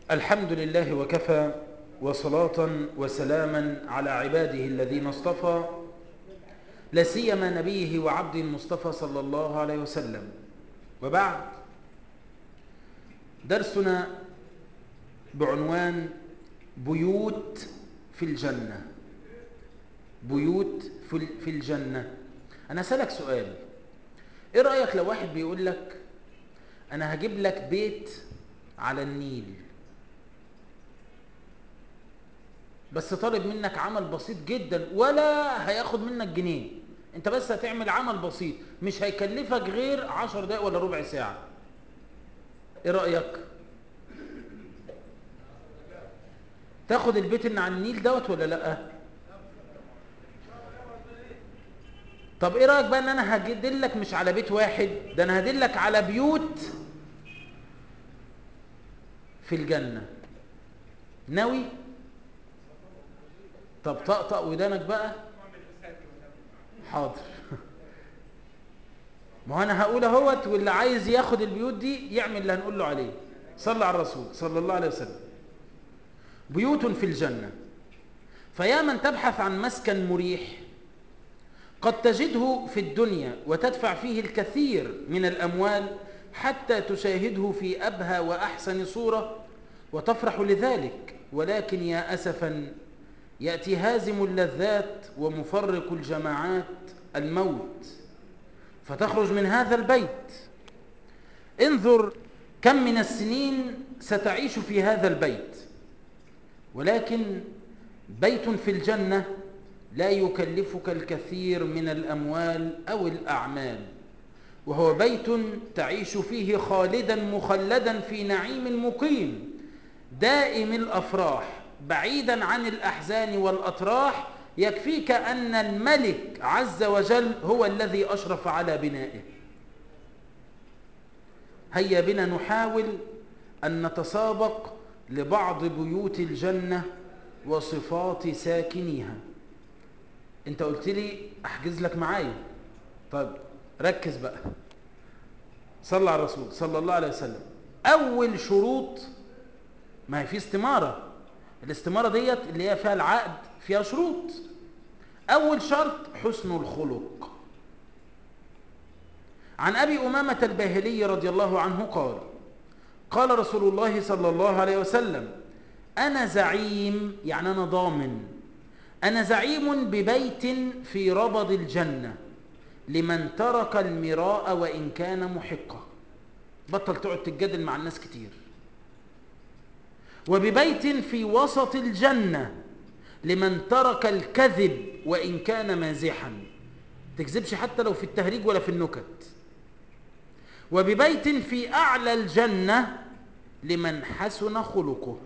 الحمد لله وكفى وصلاة وسلاما على عباده الذين اصطفى لا سيما نبيه وعبد المصطفى صلى الله عليه وسلم وبعد درسنا بعنوان بيوت في الجنة بيوت في الجنة أنا أسألك سؤال إيه رأيك لو واحد بيقول لك أنا هجيب لك بيت على النيل بس طالب منك عمل بسيط جدا ولا هياخد منك جنيه انت بس هتعمل عمل بسيط مش هيكلفك غير عشر دقايق ولا ربع ساعة ايه رأيك تاخد البيت اللي على النيل دوت ولا لا طب ايه رأيك بقى ان انا هدلك مش على بيت واحد ده انا هدلك على بيوت في الجنة ناوي طب طقطق ودانك بقى حاضر ما انا هقول اهوت واللي عايز ياخد البيوت دي يعمل اللي هنقول له عليه صلى على الرسول صلى الله عليه وسلم بيوت في الجنة فيا من تبحث عن مسكن مريح قد تجده في الدنيا وتدفع فيه الكثير من الأموال حتى تشاهده في أبهى وأحسن صورة وتفرح لذلك ولكن يا أسفا يأتي هازم اللذات ومفرق الجماعات الموت فتخرج من هذا البيت انظر كم من السنين ستعيش في هذا البيت ولكن بيت في الجنة لا يكلفك الكثير من الأموال أو الأعمال وهو بيت تعيش فيه خالدا مخلدا في نعيم مقيم دائم الأفراح بعيدا عن الأحزان والأطراح يكفيك أن الملك عز وجل هو الذي أشرف على بنائه هيا بنا نحاول أن نتسابق لبعض بيوت الجنة وصفات ساكنيها انت قلت لي احجز لك معايا طيب ركز بقى صلى على الرسول صلى الله عليه وسلم اول شروط ما هي في استمارة الاستمارة ديت اللي هي فيها العقد فيها شروط اول شرط حسن الخلق عن ابي امامة الباهلي رضي الله عنه قال قال رسول الله صلى الله عليه وسلم انا زعيم يعني انا ضامن أنا زعيم ببيت في ربض الجنة لمن ترك المراء وإن كان محقا بطل تقعد تتجادل مع الناس كتير وببيت في وسط الجنة لمن ترك الكذب وإن كان مازحا تكذبش حتى لو في التهريج ولا في النكت وببيت في أعلى الجنة لمن حسن خلقه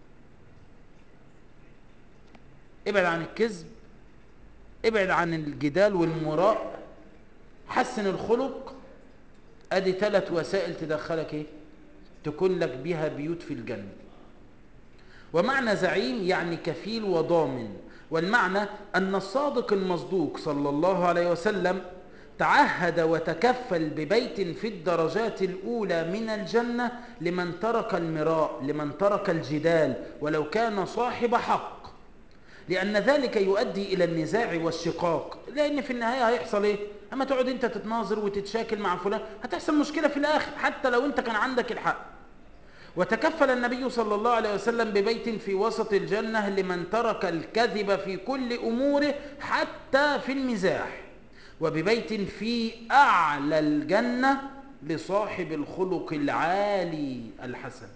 ابعد عن الكذب ابعد عن الجدال والمراء حسن الخلق ادي ثلاث وسائل تدخلك ايه تكون لك بها بيوت في الجنة ومعنى زعيم يعني كفيل وضامن والمعنى أن الصادق المصدوق صلى الله عليه وسلم تعهد وتكفل ببيت في الدرجات الأولى من الجنة لمن ترك المراء لمن ترك الجدال ولو كان صاحب حق لأن ذلك يؤدي إلى النزاع والشقاق لأن في النهاية هيحصل إيه؟ أما تقعد أنت تتناظر وتتشاكل مع فلان هتحصل مشكلة في الآخر حتى لو أنت كان عندك الحق وتكفل النبي صلى الله عليه وسلم ببيت في وسط الجنة لمن ترك الكذب في كل أموره حتى في المزاح وببيت في أعلى الجنة لصاحب الخلق العالي الحسن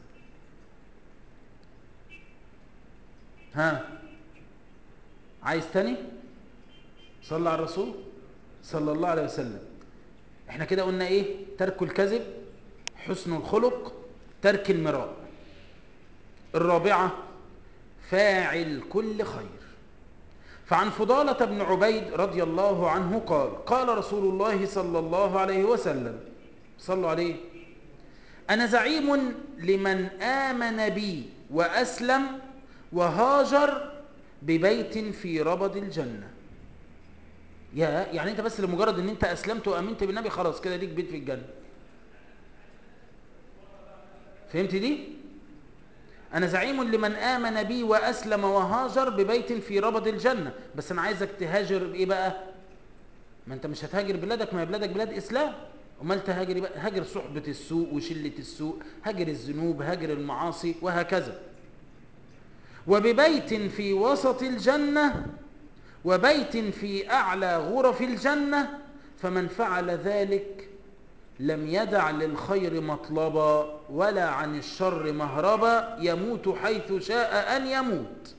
ها عايز تاني صلى على الرسول صلى الله عليه وسلم احنا كده قلنا ايه ترك الكذب حسن الخلق ترك المراء الرابعة فاعل كل خير فعن فضالة بن عبيد رضي الله عنه قال قال رسول الله صلى الله عليه وسلم صلوا عليه أنا زعيم لمن آمن بي وأسلم وهاجر ببيت في ربض الجنة يا يعني انت بس لمجرد ان انت اسلمت وامنت بالنبي خلاص كده ليك بيت في الجنة فهمت دي أنا زعيم لمن آمن بي وأسلم وهاجر ببيت في ربض الجنة بس أنا عايزك تهاجر بإيه بقى ما أنت مش هتهاجر بلادك ما هي بلادك بلاد إسلام أمال تهاجر بقى هاجر صحبة السوء وشلة السوء هاجر الذنوب هاجر المعاصي وهكذا وببيت في وسط الجنة وبيت في أعلى غرف الجنة فمن فعل ذلك لم يدع للخير مطلبا ولا عن الشر مهربا يموت حيث شاء أن يموت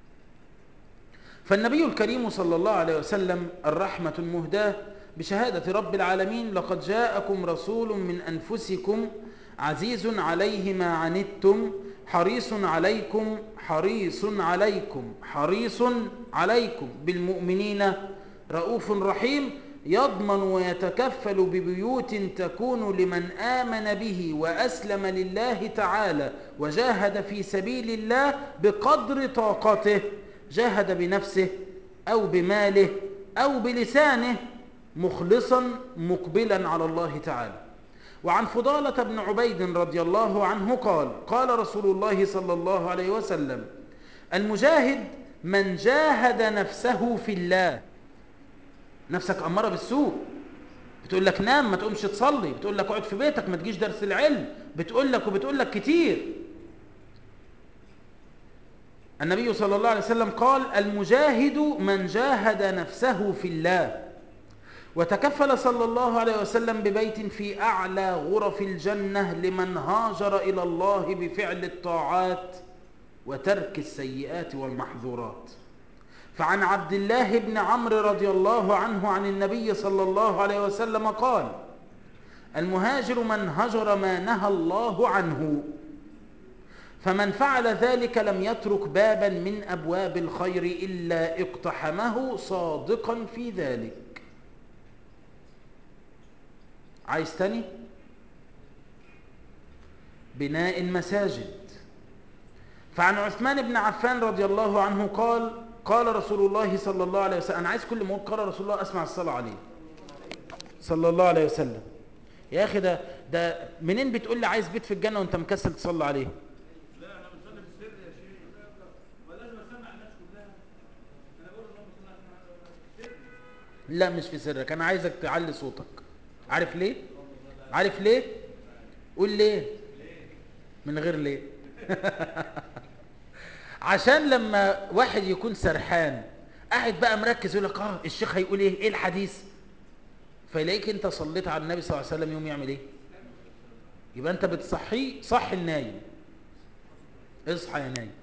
فالنبي الكريم صلى الله عليه وسلم الرحمة المهداة بشهادة رب العالمين لقد جاءكم رسول من أنفسكم عزيز عليه ما عنتم حريص عليكم حريص عليكم حريص عليكم بالمؤمنين رؤوف رحيم يضمن ويتكفل ببيوت تكون لمن آمن به وأسلم لله تعالى وجاهد في سبيل الله بقدر طاقته جاهد بنفسه أو بماله أو بلسانه مخلصا مقبلا على الله تعالى وعن فضالة بن عبيد رضي الله عنه قال قال رسول الله صلى الله عليه وسلم المجاهد من جاهد نفسه في الله نفسك أمارة بالسوء بتقول لك نام ما تقومش تصلي بتقول لك اقعد في بيتك ما تجيش درس العلم بتقول لك وبتقول لك كتير النبي صلى الله عليه وسلم قال المجاهد من جاهد نفسه في الله وتكفل صلى الله عليه وسلم ببيت في أعلى غرف الجنة لمن هاجر إلى الله بفعل الطاعات وترك السيئات والمحظورات فعن عبد الله بن عمرو رضي الله عنه عن النبي صلى الله عليه وسلم قال المهاجر من هجر ما نهى الله عنه فمن فعل ذلك لم يترك بابا من أبواب الخير إلا اقتحمه صادقا في ذلك عايز تاني بناء المساجد فعن عثمان بن عفان رضي الله عنه قال قال رسول الله صلى الله عليه وسلم أنا عايز كل ما قال رسول الله أسمع الصلاة عليه صلى الله عليه وسلم يا أخي ده ده منين بتقول لي عايز بيت في الجنة وأنت مكسل تصلي عليه لا انا بصلي في السر يا شيخ ولازم اسمع الناس كلها انا بقول اللهم صل على سيدنا لا مش في سرك أنا عايزك تعلي صوتك عارف ليه عارف ليه قول ليه من غير ليه عشان لما واحد يكون سرحان قاعد بقى مركز يقول لك اه الشيخ هيقول ايه ايه الحديث فيلاقيك انت صليت على النبي صلى الله عليه وسلم يوم يعمل ايه يبقى انت بتصحيه صح النايم اصحى يا نايم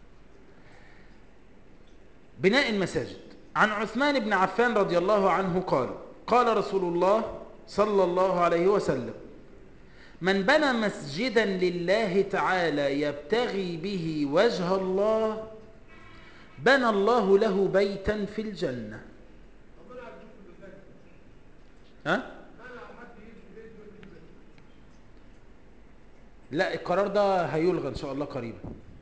بناء المساجد عن عثمان بن عفان رضي الله عنه قال قال رسول الله صلى الله عليه وسلم من بنى مسجدا لله تعالى يبتغي به وجه الله بنى الله له بيتا في الجنة ها؟ لا القرار ده هيلغى ان شاء الله قريبا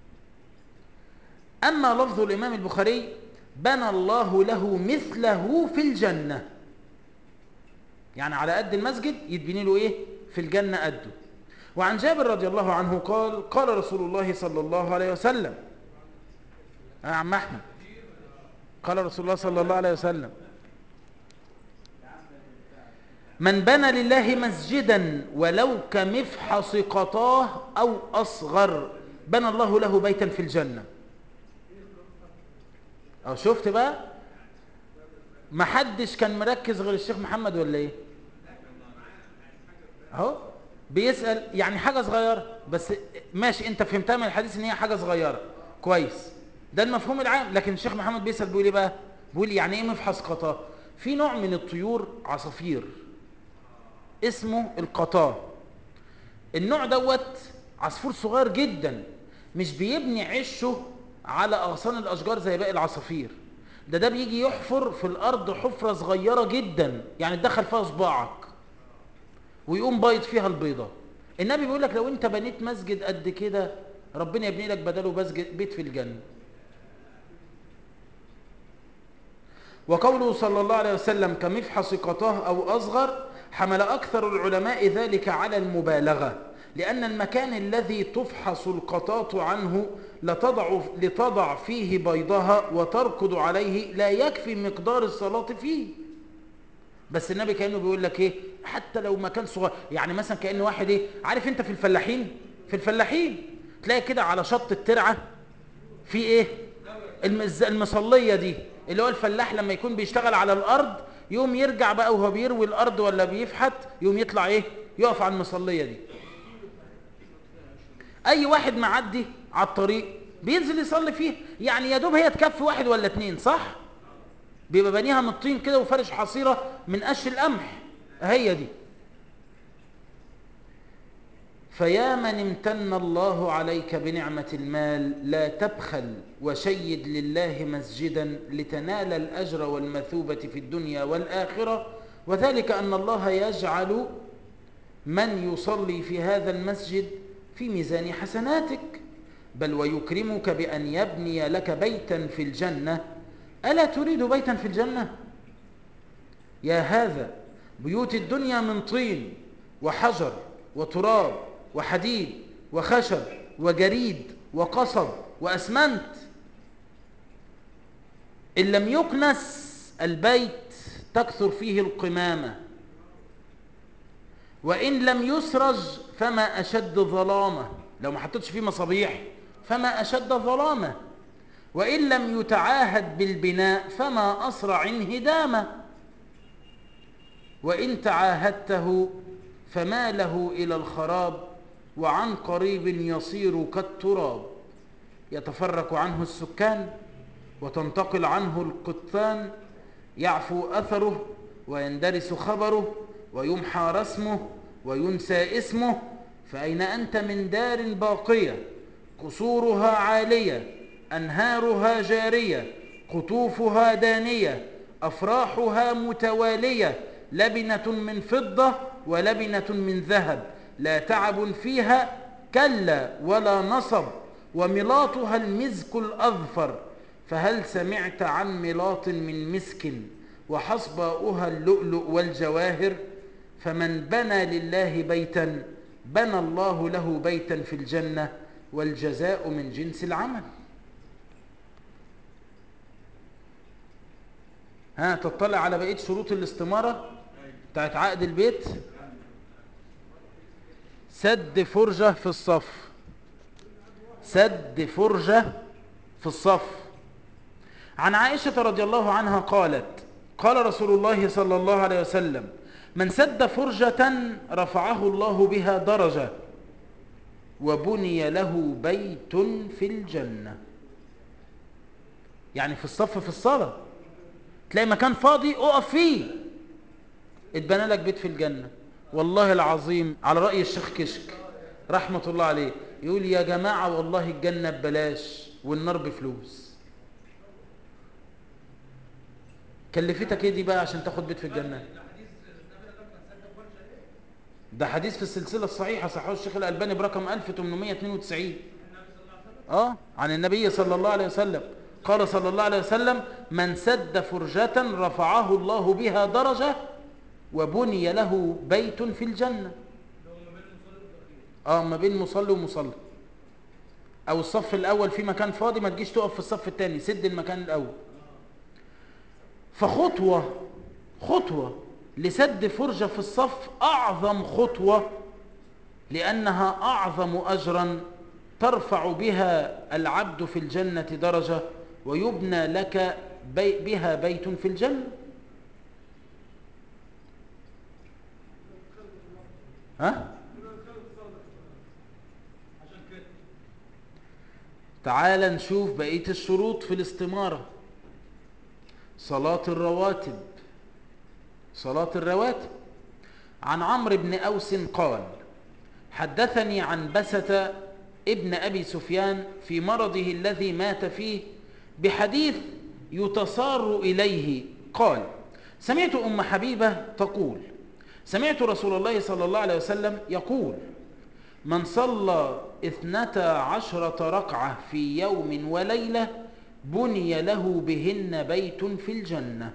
اما لفظ الامام البخاري بنى الله له مثله في الجنه يعني على قد المسجد يتبني له ايه في الجنة قده وعن جابر رضي الله عنه قال قال رسول الله صلى الله عليه وسلم يا عم احمد قال رسول الله صلى الله عليه وسلم من بنى لله مسجدا ولو كمفحص قطاه او اصغر بنى الله له بيتا في الجنة او شفت بقى ما حدش كان مركز غير الشيخ محمد ولا ايه اهو بيسأل يعني حاجة صغيرة بس ماشي انت فهمتها من الحديث ان هي حاجة صغيرة كويس ده المفهوم العام لكن الشيخ محمد بيسأل بيقول ايه بقى بيقول يعني ايه مفحص قطاه في نوع من الطيور عصافير اسمه القطاه النوع دوت عصفور صغير جدا مش بيبني عشه على اغصان الاشجار زي باقي العصافير ده ده بيجي يحفر في الارض حفرة صغيرة جدا يعني تدخل فيها صباعك ويقوم بايض فيها البيضة النبي بيقول لك لو انت بنيت مسجد قد كده ربنا يبني لك بداله مسجد بيت في الجنة وقوله صلى الله عليه وسلم كمفحص قطاه او اصغر حمل اكثر العلماء ذلك على المبالغة لأن المكان الذي تفحص القطاط عنه لتضع, لتضع فيه بيضها وتركض عليه لا يكفي مقدار الصلاة فيه بس النبي كأنه بيقول لك ايه حتى لو مكان صغير يعني مثلا كأن واحد ايه عارف انت في الفلاحين في الفلاحين تلاقي كده على شط الترعة في ايه المز... المصلية دي اللي هو الفلاح لما يكون بيشتغل على الارض يوم يرجع بقى وهو بيروي الارض ولا بيفحت يوم يطلع ايه يقف على المصلية دي اي واحد معدي على الطريق بينزل يصلي فيه يعني يا دوب هي تكفي واحد ولا اتنين صح بيبقى بنيها من الطين كده وفرش حصيرة من قش القمح هي دي فيا من امتن الله عليك بنعمة المال لا تبخل وشيد لله مسجدا لتنال الأجر والمثوبة في الدنيا والآخرة وذلك أن الله يجعل من يصلي في هذا المسجد في ميزان حسناتك بل ويكرمك بأن يبني لك بيتا في الجنة ألا تريد بيتا في الجنة يا هذا بيوت الدنيا من طين وحجر وتراب وحديد وخشب وجريد وقصب وأسمنت إن لم يكنس البيت تكثر فيه القمامة وإن لم يسرج فما أشد ظلامة لو ما حطيتش فيه مصابيح فما أشد ظلامة وإن لم يتعاهد بالبناء فما أسرع انهدامه وإن تعاهدته فما له إلى الخراب وعن قريب يصير كالتراب يتفرق عنه السكان وتنتقل عنه القطان يعفو أثره ويندرس خبره ويمحى رسمه وينسى اسمه فأين أنت من دار باقية قصورها عالية أنهارها جارية قطوفها دانية أفراحها متوالية لبنة من فضة ولبنة من ذهب لا تعب فيها كلا ولا نصب وملاطها المزك الأظفر فهل سمعت عن ملاط من مسك وحصباؤها اللؤلؤ والجواهر فمن بنى لله بيتا بنى الله له بيتا في الجنة والجزاء من جنس العمل ها تطلع على بقية شروط الاستمارة بتاعت عقد البيت سد فرجة في الصف سد فرجة في الصف عن عائشة رضي الله عنها قالت قال رسول الله صلى الله عليه وسلم من سد فرجة رفعه الله بها درجة وبني له بيت في الجنة يعني في الصف في الصلاة تلاقي مكان فاضي اقف فيه اتبنى لك بيت في الجنة والله العظيم على رأي الشيخ كشك رحمة الله عليه يقول يا جماعة والله الجنة ببلاش والنار بفلوس كلفتك ايه دي بقى عشان تاخد بيت في الجنة ده حديث في السلسلة الصحيحة صححه الشيخ الألباني برقم 1892 اه عن النبي صلى الله عليه وسلم قال صلى الله عليه وسلم من سد فرجة رفعه الله بها درجة وبني له بيت في الجنة اه ما بين مصلي ومصلي او الصف الاول في مكان فاضي ما تجيش تقف في الصف الثاني سد المكان الاول فخطوة خطوة لسد فرجة في الصف اعظم خطوة لانها اعظم اجرا ترفع بها العبد في الجنة درجة ويبنى لك بي بها بيت في الجنة ها تعال نشوف بقية الشروط في الاستمارة صلاة الرواتب صلاة الرواتب عن عمرو بن أوس قال حدثني عن بسة ابن أبي سفيان في مرضه الذي مات فيه بحديث يتصار إليه قال سمعت أم حبيبة تقول سمعت رسول الله صلى الله عليه وسلم يقول من صلى اثنتا عشرة ركعة في يوم وليلة بني له بهن بيت في الجنة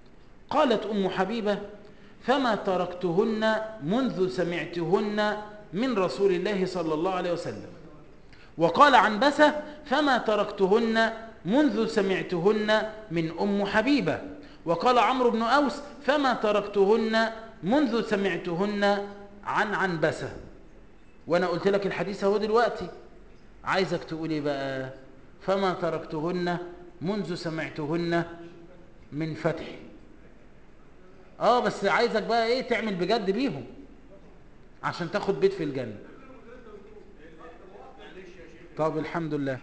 قالت أم حبيبة فما تركتهن منذ سمعتهن من رسول الله صلى الله عليه وسلم وقال عنبسة فما تركتهن منذ سمعتهن من أم حبيبة وقال عمرو بن أوس فما تركتهن منذ سمعتهن عن عنبسة وأنا قلت لك الحديث اهو دلوقتي عايزك تقولي بقى فما تركتهن منذ سمعتهن من فتح اه بس عايزك بقى ايه تعمل بجد بيهم عشان تاخد بيت في الجنة طب الحمد لله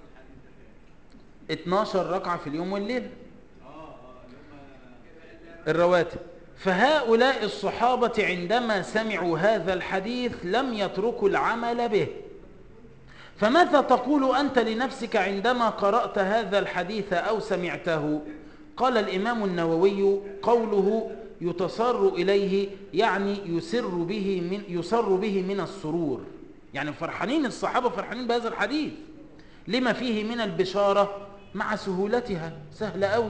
12 ركعة في اليوم والليل الرواتب فهؤلاء الصحابة عندما سمعوا هذا الحديث لم يتركوا العمل به فماذا تقول أنت لنفسك عندما قرأت هذا الحديث أو سمعته قال الإمام النووي قوله يتصر إليه يعني يسر به من, يسر به من السرور يعني فرحانين الصحابة فرحانين بهذا الحديث لما فيه من البشارة مع سهولتها سهلة قوي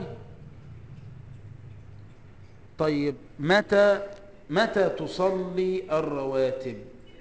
طيب متى متى تصلي الرواتب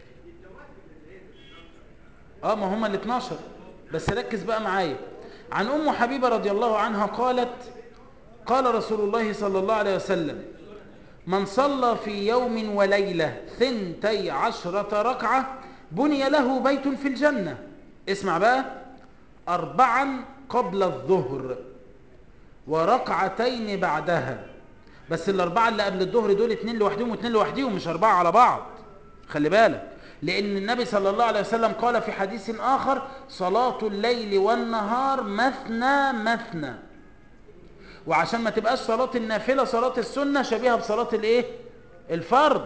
اه ما هم ال 12 بس ركز بقى معايا عن ام حبيبه رضي الله عنها قالت قال رسول الله صلى الله عليه وسلم من صلى في يوم وليله ثنتي عشره ركعه بني له بيت في الجنه اسمع بقى اربعا قبل الظهر وركعتين بعدها بس الاربعه اللي قبل الظهر دول اتنين لوحدهم واتنين لوحدهم مش اربعه على بعض خلي بالك لأن النبي صلى الله عليه وسلم قال في حديث آخر صلاة الليل والنهار مثنى مثنى وعشان ما تبقاش صلاة النافلة صلاة السنة شبيهة بصلاة الايه الفرض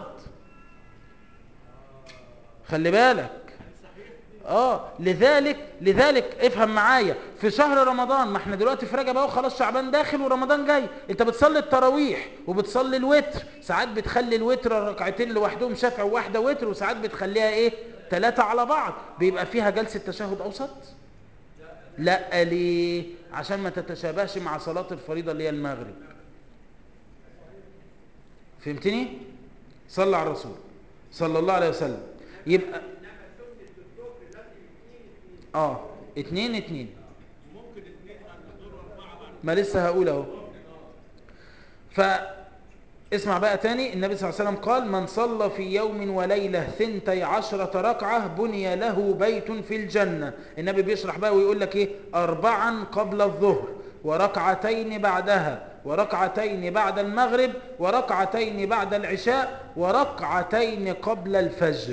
خلي بالك اه لذلك لذلك افهم معايا في شهر رمضان ما احنا دلوقتي في رجب اهو خلاص شعبان داخل ورمضان جاي انت بتصلي التراويح وبتصلي الوتر ساعات بتخلي الوتر ركعتين لوحدهم شفع وواحده وتر وساعات بتخليها ايه ثلاثه على بعض بيبقى فيها جلسه تشهد اوسط لا ليه عشان ما تتشابهش مع صلاه الفريضه اللي هي المغرب فهمتني صلى على الرسول صلى الله عليه وسلم يبقى اه اتنين اتنين ما لسه هقول اهو فاسمع بقى تاني النبي صلى الله عليه وسلم قال من صلى في يوم وليلة ثنتي عشرة ركعة بني له بيت في الجنة النبي بيشرح بقى ويقول لك ايه اربعا قبل الظهر وركعتين بعدها وركعتين بعد المغرب وركعتين بعد العشاء وركعتين قبل الفجر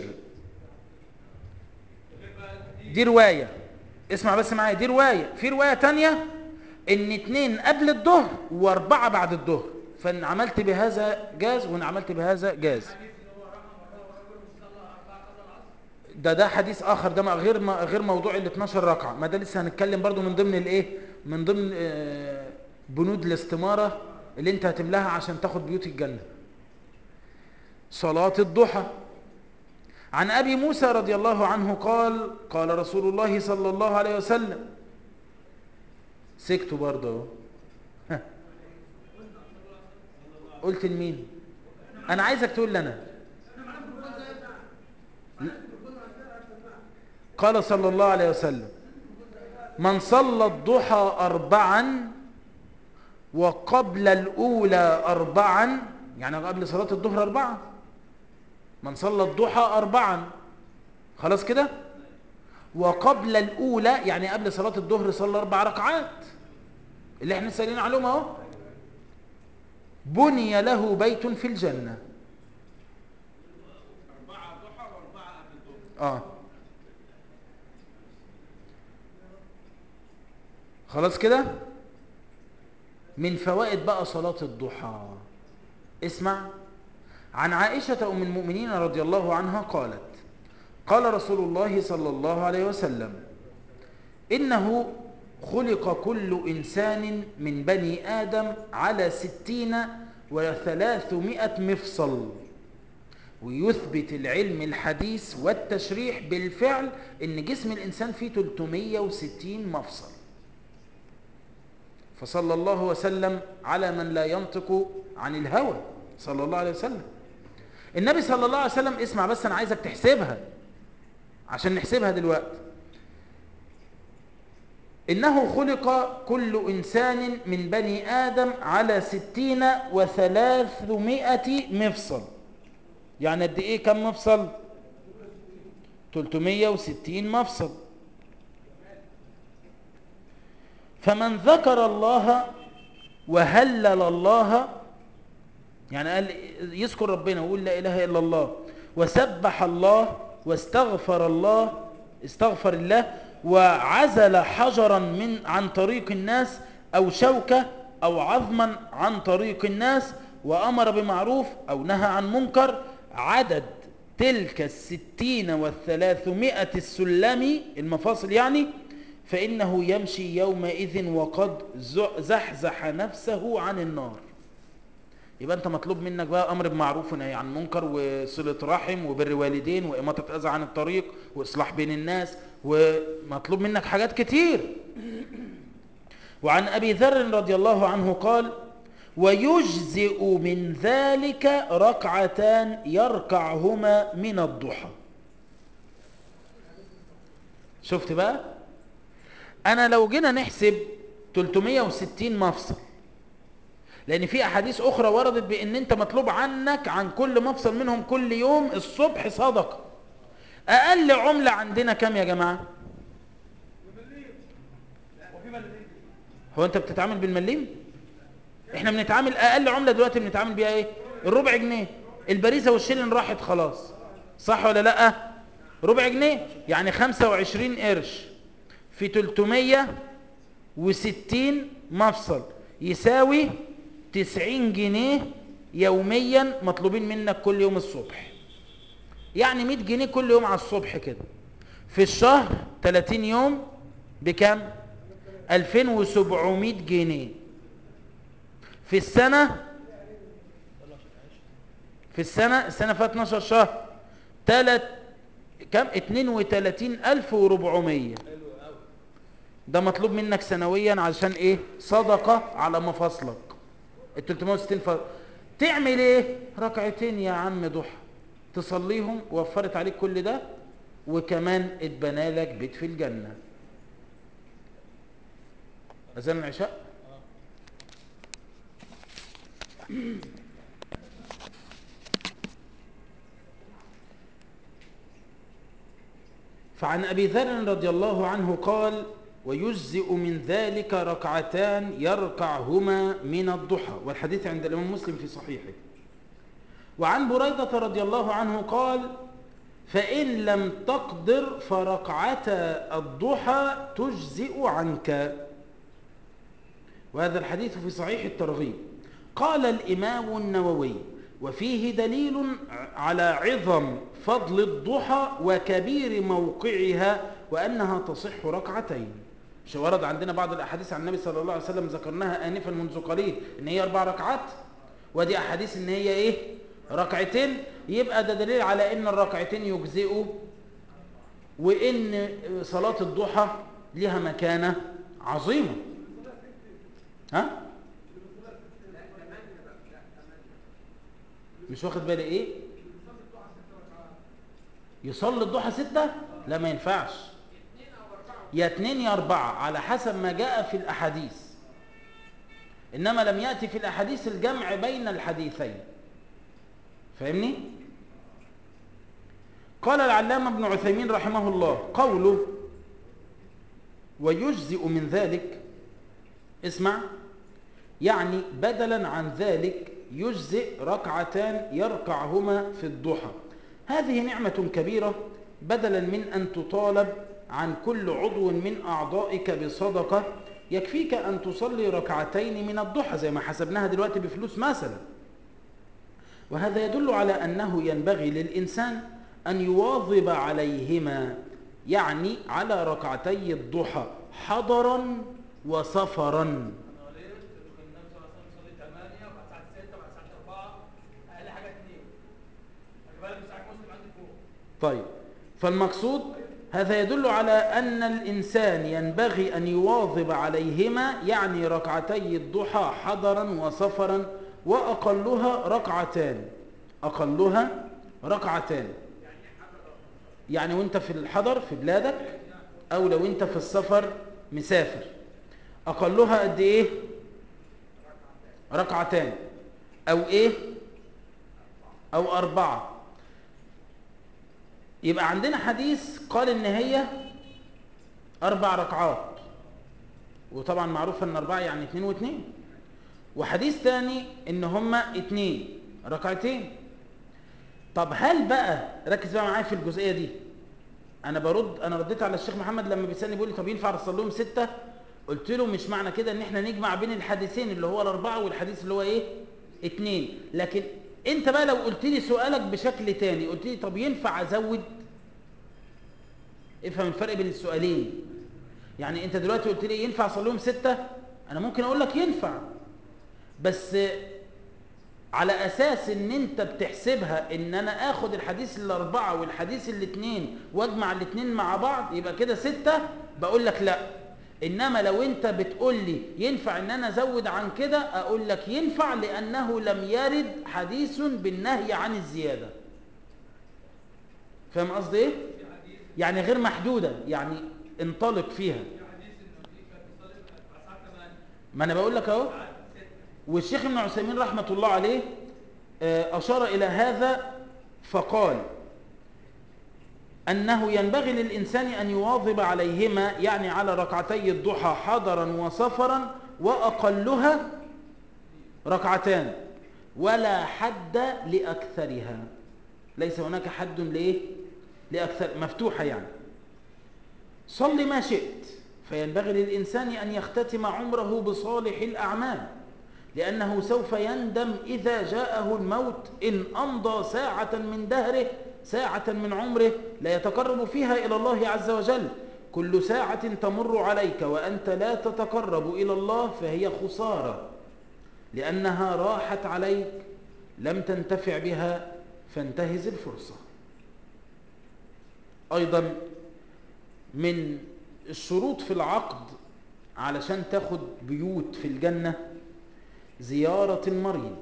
دي رواية اسمع بس معايا دي رواية في رواية تانية ان اتنين قبل الظهر واربعة بعد الظهر فان عملت بهذا جاز وان عملت بهذا جاز ده ده حديث اخر ده غير ما غير موضوع ال 12 ركعه ما ده لسه هنتكلم برضو من ضمن الايه من ضمن آه بنود الاستماره اللي انت هتملاها عشان تاخد بيوت الجنه صلاه الضحى عن أبي موسى رضي الله عنه قال قال رسول الله صلى الله عليه وسلم سكتوا برضه قلت لمين أنا عايزك تقول لنا قال صلى الله عليه وسلم من صلى الضحى أربعا وقبل الأولى أربعا يعني قبل صلاة الظهر أربعا من صلى الضحى أربعا خلاص كده وقبل الأولى يعني قبل صلاة الظهر صلى أربع ركعات اللي احنا سألين عليهم اهو بني له بيت في الجنة أربعة ضحى وأربعة قبل الظهر اه خلاص كده من فوائد بقى صلاة الضحى اسمع عن عائشة أم المؤمنين رضي الله عنها قالت قال رسول الله صلى الله عليه وسلم إنه خلق كل إنسان من بني آدم على ستين وثلاثمائة مفصل ويثبت العلم الحديث والتشريح بالفعل ان جسم الانسان فيه 360 مفصل فصلى الله وسلم على من لا ينطق عن الهوى صلى الله عليه وسلم النبي صلى الله عليه وسلم اسمع بس انا عايزك تحسبها عشان نحسبها دلوقتي إنه خلق كل إنسان من بني آدم على ستين وثلاثمائة مفصل يعني قد إيه كم مفصل 360 مفصل فمن ذكر الله وهلل الله يعني قال يذكر ربنا ويقول لا إله إلا الله وسبح الله واستغفر الله استغفر الله وعزل حجرا من عن طريق الناس أو شوكة أو عظما عن طريق الناس وأمر بمعروف أو نهى عن منكر عدد تلك الستين والثلاثمائة السلم المفاصل يعني فإنه يمشي يومئذ وقد زحزح نفسه عن النار يبقى انت مطلوب منك بقى امر بمعروف ونهي عن منكر وصله رحم وبر والدين واماطه اذى عن الطريق واصلاح بين الناس ومطلوب منك حاجات كتير وعن ابي ذر رضي الله عنه قال ويجزئ من ذلك ركعتان يركعهما من الضحى شفت بقى انا لو جينا نحسب 360 مفصل لان في احاديث اخرى وردت بان انت مطلوب عنك عن كل مفصل منهم كل يوم الصبح صدقه اقل عمله عندنا كام يا جماعه هو انت بتتعامل بالمليم احنا بنتعامل اقل عمله دلوقتي بنتعامل بيها ايه الربع جنيه البريزه والشيلن راحت خلاص صح ولا لا ربع جنيه يعني 25 قرش في 360 مفصل يساوي 90 جنيه يوميا مطلوبين منك كل يوم الصبح يعني 100 جنيه كل يوم على الصبح كده في الشهر 30 يوم بكام 2700 جنيه في السنة في السنة السنة فيها 12 شهر تلت كم 32400 ده مطلوب منك سنويا علشان ايه صدقة على مفاصلك ال 360 فرد تعمل ايه ركعتين يا عم ضحى تصليهم وفرت عليك كل ده وكمان اتبنى لك بيت في الجنة أذان العشاء فعن أبي ذر رضي الله عنه قال ويجزئ من ذلك ركعتان يركعهما من الضحى والحديث عند الإمام مسلم في صحيحه وعن بريدة رضي الله عنه قال فإن لم تقدر فركعتا الضحى تجزئ عنك وهذا الحديث في صحيح الترغيب قال الإمام النووي وفيه دليل على عظم فضل الضحى وكبير موقعها وأنها تصح ركعتين مش ورد عندنا بعض الأحاديث عن النبي صلى الله عليه وسلم ذكرناها آنفا منذ قليل إن هي أربع ركعات ودي أحاديث إن هي إيه ركعتين يبقى ده دليل على إن الركعتين يجزئوا وإن صلاة الضحى لها مكانة عظيمة ها مش واخد بالي ايه يصلي الضحى ستة لا ما ينفعش يا اتنين يا اربعة على حسب ما جاء في الاحاديث انما لم يأتي في الاحاديث الجمع بين الحديثين فاهمني قال العلامة ابن عثيمين رحمه الله قوله ويجزئ من ذلك اسمع يعني بدلا عن ذلك يجزئ ركعتان يركعهما في الضحى هذه نعمة كبيرة بدلا من أن تطالب عن كل عضو من أعضائك بصدقة يكفيك أن تصلي ركعتين من الضحى زي ما حسبناها دلوقتي بفلوس مثلا وهذا يدل على أنه ينبغي للإنسان أن يواظب عليهما يعني على ركعتي الضحى حضرا وسفرا طيب فالمقصود هذا يدل على أن الإنسان ينبغي أن يواظب عليهما يعني ركعتي الضحى حضرا وسفرا وأقلها ركعتان أقلها ركعتان يعني وانت في الحضر في بلادك او لو انت في السفر مسافر اقلها قد ايه ركعتان او ايه او اربعة يبقى عندنا حديث قال ان هي اربع ركعات وطبعا معروف ان اربعة يعني اتنين واتنين وحديث تاني ان هما اتنين ركعتين طب هل بقى ركز بقى معايا في الجزئية دي انا برد انا رديت على الشيخ محمد لما بيسالني بيقول لي طب ينفع ارسل لهم ستة قلت له مش معنى كده ان احنا نجمع بين الحديثين اللي هو الاربعة والحديث اللي هو ايه اتنين لكن انت بقى لو قلت لي سؤالك بشكل تاني قلت لي طب ينفع ازود افهم الفرق بين السؤالين يعني انت دلوقتي قلت لي ينفع اصليهم ستة انا ممكن اقول لك ينفع بس على اساس ان انت بتحسبها ان انا اخد الحديث الاربعة والحديث الاثنين واجمع الاثنين مع بعض يبقى كده ستة بقول لك لا انما لو انت بتقول لي ينفع ان انا ازود عن كده اقول لك ينفع لانه لم يرد حديث بالنهي عن الزيادة فاهم قصدي ايه يعني غير محدودة يعني انطلق فيها ما انا بقول لك اهو والشيخ ابن عثيمين رحمة الله عليه أشار إلى هذا فقال أنه ينبغي للإنسان أن يواظب عليهما يعني على ركعتي الضحى حضرا وسفرا وأقلها ركعتان ولا حد لأكثرها ليس هناك حد لإيه؟ لأكثر مفتوحة يعني صل ما شئت فينبغي للإنسان أن يختتم عمره بصالح الأعمال لأنه سوف يندم إذا جاءه الموت إن أمضى ساعة من دهره ساعة من عمره لا يتقرب فيها إلى الله عز وجل كل ساعة تمر عليك وأنت لا تتقرب إلى الله فهي خسارة لأنها راحت عليك لم تنتفع بها فانتهز الفرصة أيضا من الشروط في العقد علشان تاخد بيوت في الجنة زيارة المريض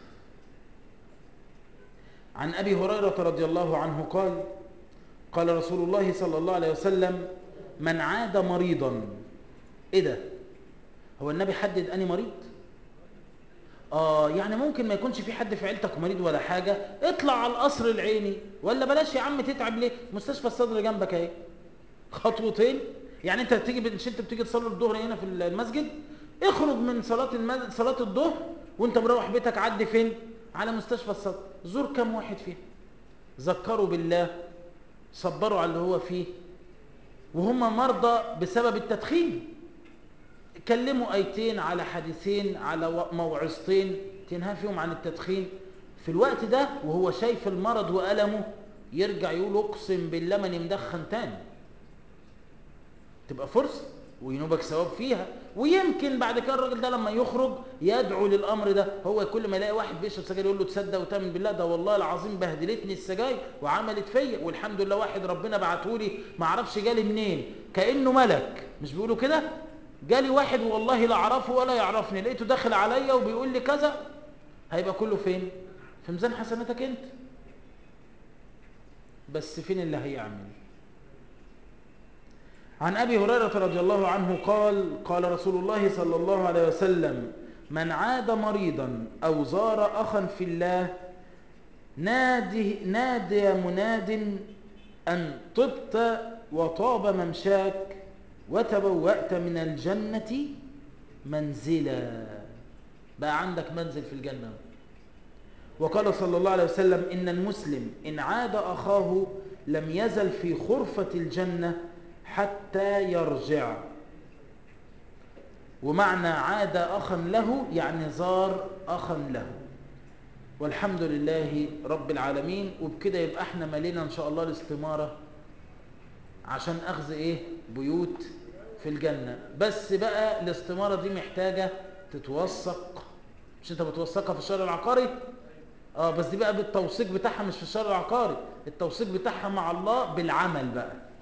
عن أبي هريرة رضي الله عنه قال قال رسول الله صلى الله عليه وسلم من عاد مريضا ايه ده هو النبي حدد أني مريض آه يعني ممكن ما يكونش في حد في عيلتك مريض ولا حاجة اطلع على القصر العيني ولا بلاش يا عم تتعب ليه مستشفى الصدر جنبك اهي خطوتين يعني انت بتيجي مش انت بتيجي تصلي الظهر هنا في المسجد اخرج من صلاة المد... صلاة الظهر وانت مروح بيتك عدي فين على مستشفى الصدر زور كم واحد فيه ذكروا بالله صبروا على اللي هو فيه وهم مرضى بسبب التدخين كلموا ايتين على حديثين على موعظتين تنهى فيهم عن التدخين في الوقت ده وهو شايف المرض وألمه يرجع يقول اقسم بالله ماني مدخن تاني تبقى فرصة وينوبك ثواب فيها ويمكن بعد كده الراجل ده لما يخرج يدعو للامر ده هو كل ما يلاقي واحد بيشرب سجاير يقول له تصدق وتامن بالله ده والله العظيم بهدلتني السجاير وعملت فيا والحمد لله واحد ربنا بعته لي ما اعرفش جالي منين كانه ملك مش بيقولوا كده جالي واحد والله لا اعرفه ولا يعرفني لقيته داخل عليا وبيقول لي كذا هيبقى كله فين في ميزان حسناتك انت بس فين اللي هيعمل عن أبي هريرة رضي الله عنه قال قال رسول الله صلى الله عليه وسلم من عاد مريضا أو زار أخا في الله نادي, نادي مناد أن طبت وطاب ممشاك وتبوأت من الجنة منزلا بقى عندك منزل في الجنة وقال صلى الله عليه وسلم إن المسلم إن عاد أخاه لم يزل في خرفة الجنة حتى يرجع ومعنى عاد أخا له يعني زار أخا له والحمد لله رب العالمين وبكده يبقى احنا مالينا ان شاء الله الاستمارة عشان اخذ ايه بيوت في الجنة بس بقى الاستمارة دي محتاجة تتوثق مش انت بتوثقها في الشهر العقاري اه بس دي بقى بالتوثيق بتاعها مش في الشهر العقاري التوثيق بتاعها مع الله بالعمل بقى